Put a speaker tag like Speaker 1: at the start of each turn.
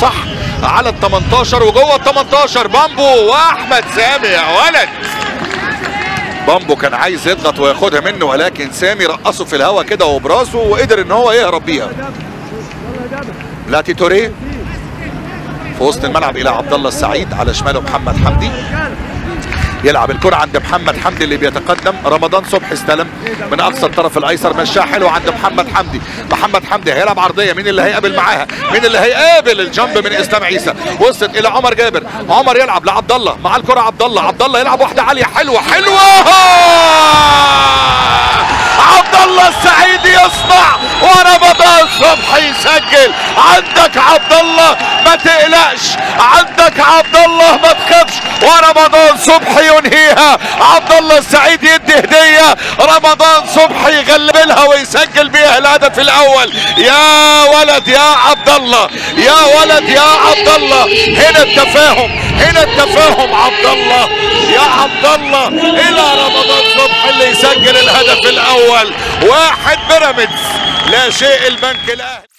Speaker 1: صح على ال 18 وجوه ال 18 بامبو واحمد سامي يا ولد بامبو كان عايز يضغط وياخدها منه ولكن سامي رقصه في الهواء كده وبراسه وقدر ان هو يهرب بيها بلاتي توريه في وسط الملعب الى عبد الله السعيد على شماله محمد حمدي يلعب الكرة عند محمد حمدي اللي بيتقدم رمضان صبحي استلم من اقصى الطرف الايسر مشاها حلو عند محمد حمدي محمد حمدي هيلعب عرضيه مين اللي هيقابل معاها مين اللي هيقابل الجنب من اسلام عيسى وصلت الى عمر جابر عمر يلعب لعبد الله مع الكرة عبد الله عبد الله يلعب واحده عاليه حلوه حلوه عبد الله السعيد يصنع ورمضان صبحي يسجل عندك عبد الله ما تقلقش عندك عبد الله ما تخافش ورمضان صبحي ينهيها عبد الله السعيد يدي هديه رمضان صبحي يغلبلها ويسجل بيها الهدف الاول يا ولد يا عبد الله يا ولد يا عبد الله هنا التفاهم هنا التفاهم عبد الله يا عبد الله الى رمضان صبحي اللي يسجل الهدف الاول واحد بيراميدز لا شيء البنك الاهلي